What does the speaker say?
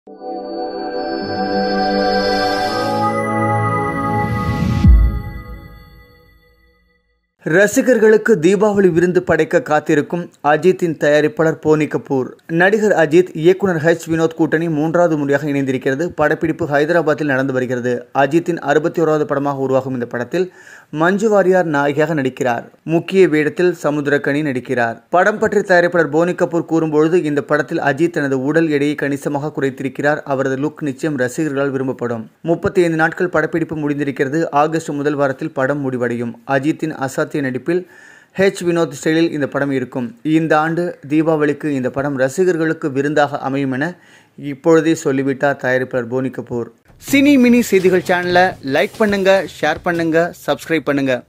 ரசிகர்களுக்கு தீபாவளி விருந்து படைக்க காத்திருக்கும் அஜித்தின் தயாரிப்பாளர் போனி கபூர் நடிகர் அஜித் இயக்குனர் ஹெச் வினோத் கூட்டணி மூன்றாவது முறையாக இணைந்திருக்கிறது படப்பிடிப்பு ஹைதராபாத்தில் நடந்து வருகிறது அஜித்தின் அறுபத்தி ஓராவது படமாக உருவாகும் இந்த படத்தில் மஞ்சு வாரியார் நாயகியாக நடிக்கிறார் முக்கிய வேடத்தில் சமுத்திரக்கனி நடிக்கிறார் படம் பற்றி தயாரிப்பாளர் போனி கபூர் கூறும்பொழுது இந்த படத்தில் அஜித் தனது உடல் எடையை கணிசமாக குறைத்திருக்கிறார் அவரது லுக் நிச்சயம் ரசிகர்களால் விரும்பப்படும் முப்பத்தி ஐந்து நாட்கள் படப்பிடிப்பு முடிந்திருக்கிறது ஆகஸ்ட் முதல் வாரத்தில் படம் முடிவடையும் அஜித்தின் அசாத்திய நடிப்பில் ஹெச் வினோத் ஸ்டைலில் இந்த படம் இருக்கும் இந்த ஆண்டு தீபாவளிக்கு இந்த படம் ரசிகர்களுக்கு விருந்தாக அமையும் என இப்பொழுதே சொல்லிவிட்டார் தயாரிப்பாளர் போனி கபூர் சினி மினி செய்திகள் சேனலை லைக் பண்ணுங்க ஷேர் பண்ணுங்க சப்ஸ்கிரைப் பண்ணுங்க